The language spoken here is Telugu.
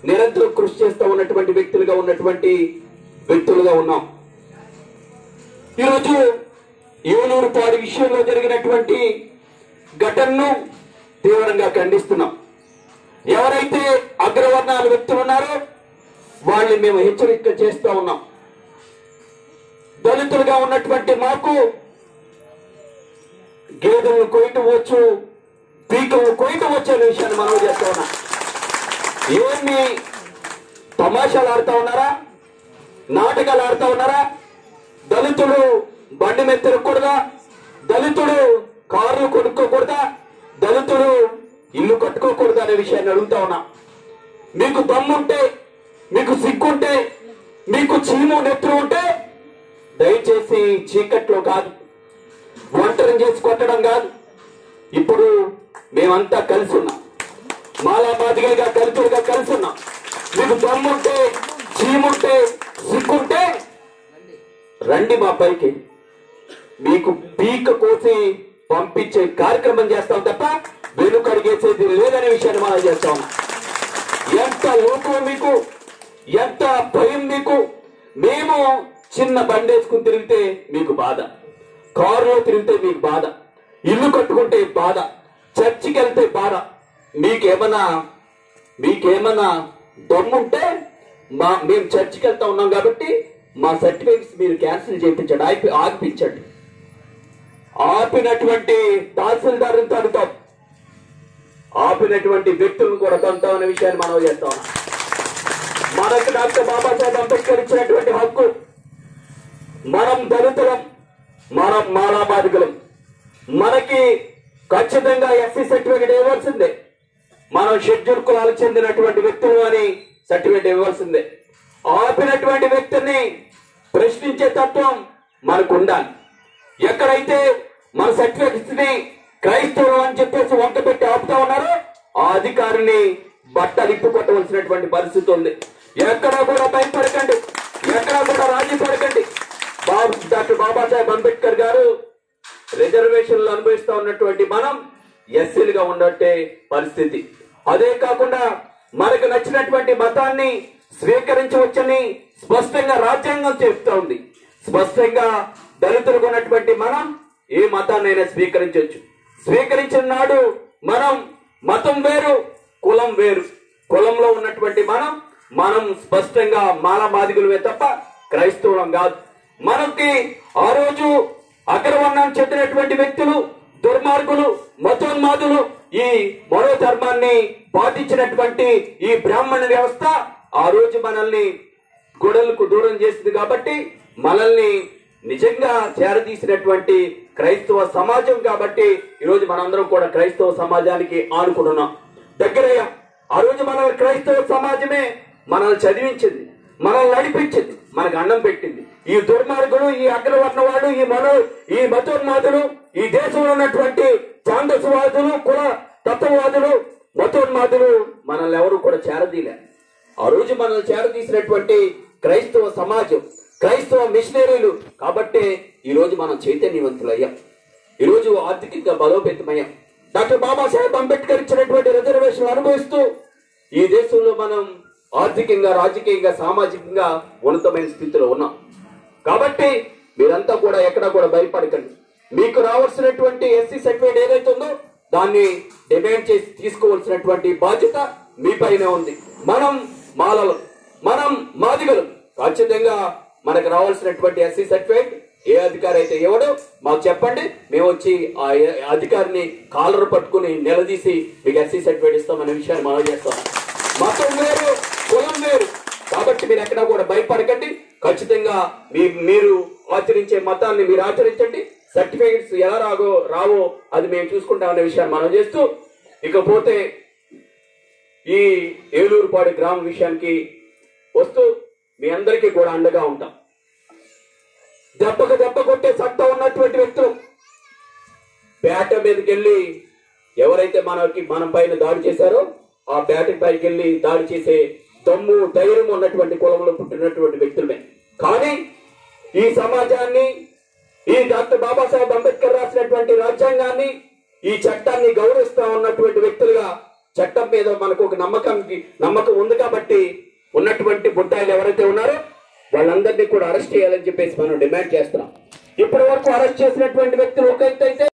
నిరంతరం కృషి చేస్తూ ఉన్నటువంటి వ్యక్తులుగా ఉన్నటువంటి వ్యక్తులుగా ఉన్నాం ఈరోజు ఏలూరు పాడి విషయంలో జరిగినటువంటి ఘటనను తీవ్రంగా ఖండిస్తున్నాం ఎవరైతే అగ్రవర్ణాల వ్యక్తులు ఉన్నారో వాళ్ళని మేము హెచ్చరిక చేస్తూ ఉన్నాం దళితులుగా ఉన్నటువంటి మాకు గేదెలు కొయ్యటం వచ్చు పీకలు కొయ్యటం వచ్చు అనే విషయాన్ని మనం చేస్తా ఉన్నాం ఏమి తమాషాలు ఆడుతా ఉన్నారా నాటకాలు ఆడుతా ఉన్నారా దళితుడు బండి మీద తిరగకూడదా దళితుడు కారు కొనుక్కోకూడదా దళితుడు ఇల్లు కట్టుకోకూడదా అనే విషయాన్ని అడుగుతా ఉన్నా మీకు దమ్ముంటే మీకు సిగ్గుంటే మీకు చీము నెత్తురు ఉంటే దయచేసి చీకట్లో కాదు ఒంటరిని చేసి కొట్టడం కాదు ఇప్పుడు మేమంతా కలిసి ఉన్నాం మాలా మాదిగలుగా దళితులుగా కలిసి ఉన్నాం మీకు దమ్ముంటే చీముంటే సిగ్గుంటే రండి మా పైకి మీకు పీక కోసి పంపించే కార్యక్రమం చేస్తాం తప్ప వెనుక అడిగేసేది లేదనే విషయాన్ని మనం చేస్తాం ఎంత లోపం మీకు ఎంత భయం మీకు మేము చిన్న బండి వేసుకుని తిరిగితే మీకు బాధ కారులో తిరిగితే మీకు బాధ ఇల్లు కట్టుకుంటే బాధ చర్చికి వెళ్తే బాధ మీకేమన్నా మీకేమన్నా దమ్ముంటే మా మేము చర్చికి వెళ్తా ఉన్నాం కాబట్టి మా సర్టిఫికేట్స్ మీరు క్యాన్సిల్ చేయించండి ఆపి ఆగిపించండి ఆపినటువంటి తహసీల్దారుని తడుతాం ఆపినటువంటి వ్యక్తులను కూడా తంతాం అనే విషయాన్ని మనం చేస్తా ఉన్నాం మనకు డాక్టర్ బాబాసాహెబ్ అంబేద్కర్ ఇచ్చినటువంటి హక్కు మనం దళితులం మనం మాలామాదిగులం మనకి ఖచ్చితంగా ఎస్సీ సర్టిఫికేట్ ఇవ్వాల్సిందే మనం షెడ్యూల్ కులాలకు చెందినటువంటి వ్యక్తులు అని సర్టిఫికేట్ ఇవ్వాల్సిందే ఆపినటువంటి వ్యక్తిని ప్రశ్నించే తత్వం మనకు ఉండాలి ఎక్కడైతే మన సర్టిఫికెట్స్ ని క్రైస్తవులు అని చెప్పేసి వంక పెట్టి ఆపుతా ఉన్నారో ఆ అధికారిని బట్టలు ఇప్పు కొట్టవలసినటువంటి పరిస్థితి ఉంది ఎక్కడా కూడా భయపడకండి ఎక్కడా కూడా రాజీ పడకండి బాబు డాక్టర్ బాబాసాహెబ్ అంబేద్కర్ గారు రిజర్వేషన్లు అనుభవిస్తా ఉన్నటువంటి మనం ఎస్సీలుగా ఉన్నట్టే పరిస్థితి అదే కాకుండా మనకు నచ్చినటువంటి మతాన్ని స్వీకరించవచ్చని స్పష్టంగా రాజ్యాంగం చెప్తా ఉంది స్పష్టంగా దళితులకు ఉన్నటువంటి మనం ఏ మతాన్నైనా స్వీకరించవచ్చు స్వీకరించిన నాడు మనం మతం వేరు కులం వేరు కులంలో ఉన్నటువంటి మనం మనం స్పష్టంగా మాల మాదిగులమే తప్ప క్రైస్తవులం కాదు మనకి ఆ రోజు అగ్రవర్ణం చెందినటువంటి వ్యక్తులు దుర్మార్గులు మతోన్మాదులు ఈ మరో ధర్మాన్ని పాటించినటువంటి ఈ బ్రాహ్మణ వ్యవస్థ ఆ రోజు మనల్ని గొడవలకు దూరం చేసింది కాబట్టి మనల్ని నిజంగా చేరదీసినటువంటి క్రైస్తవ సమాజం కాబట్టి ఈరోజు మనందరం కూడా క్రైస్తవ సమాజానికి ఆనుకుంటున్నాం దగ్గరయ్యా ఆ రోజు మన క్రైస్తవ సమాజమే మనల్ని చదివించింది మనల్ని నడిపించింది మనకు అన్నం పెట్టింది ఈ దుర్మార్గులు ఈ అగ్రవర్ణ వాళ్ళు ఈ మనో ఈ మతోన్మాదులు ఈ దేశంలో ఉన్నటువంటి ఛాందసవాదులు కుల తత్వవాదులు మతోన్మాదులు మనల్ని ఎవరు కూడా చేరదీలే ఆ రోజు మనల్ని చేరదీసినటువంటి క్రైస్తవ సమాజం క్రైస్తవ మిషనరీలు కాబట్టి ఈ రోజు మనం చైతన్యవంతులయ్యాం ఈ రోజు ఆర్థికంగా బలోపేతమయ్యాం డాక్టర్ బాబాసాహెబ్ అంబేద్కర్ ఇచ్చినటువంటి రిజర్వేషన్ అనుభవిస్తూ ఈ దేశంలో మనం ఆర్థికంగా రాజకీయంగా సామాజికంగా ఉన్నతమైన స్థితిలో ఉన్నాం కాబట్టి మీరంతా కూడా ఎక్కడా కూడా భయపడకండి మీకు రావాల్సినటువంటి ఎస్సీ సర్టిఫికేట్ ఏదైతే ఉందో దాన్ని డిమాండ్ చేసి తీసుకోవాల్సినటువంటి బాధ్యత మీపైనే ఉంది మనం మాలలు మనం మాదిగలు ఖచ్చితంగా మనకు రావాల్సినటువంటి ఎస్సీ సర్టిఫికేట్ ఏ అధికారి అయితే ఇవ్వడో మాకు చెప్పండి మేము వచ్చి ఆ ఏ- అధికారిని కాలర్ పట్టుకుని నిలదీసి మీకు ఎస్సీ సర్టిఫికేట్ ఇస్తామనే విషయాన్ని మనం చేస్తాం మతం వేరు కులం వేరు కాబట్టి మీరు ఎక్కడా కూడా భయపడకండి ఖచ్చితంగా మీ మీరు ఆచరించే మతాన్ని మీరు ఆచరించండి సర్టిఫికేట్స్ ఎలా రాగో రావో అది మేము చూసుకుంటామనే విషయాన్ని మనం చేస్తూ ఇకపోతే ఈ ఏలూరుపాడు గ్రామం విషయానికి వస్తూ మీ అందరికీ కూడా అండగా ఉంటాం దెబ్బకు దెబ్బ కొట్టే సత్తా ఉన్నటువంటి వ్యక్తులు పేట మీదకి వెళ్ళి ఎవరైతే మనకి మన పైన దాడి చేశారో ఆ పేట పైకి వెళ్ళి దాడి చేసే దమ్ము ధైర్యం ఉన్నటువంటి కులంలో పుట్టినటువంటి వ్యక్తులమే కానీ ఈ సమాజాన్ని ఈ డాక్టర్ బాబాసాహెబ్ అంబేద్కర్ రాసినటువంటి రాజ్యాంగాన్ని ఈ చట్టాన్ని గౌరవిస్తా ఉన్నటువంటి వ్యక్తులుగా చట్టం మీద మనకు ఒక నమ్మకం నమ్మకం ఉంది కాబట్టి ఉన్నటువంటి బుట్టాయిలు ఎవరైతే ఉన్నారో వాళ్ళందరినీ కూడా అరెస్ట్ చేయాలని చెప్పేసి మనం డిమాండ్ చేస్తున్నాం ఇప్పటి వరకు అరెస్ట్ చేసినటువంటి వ్యక్తులు ఒక ఎత్తు అయితే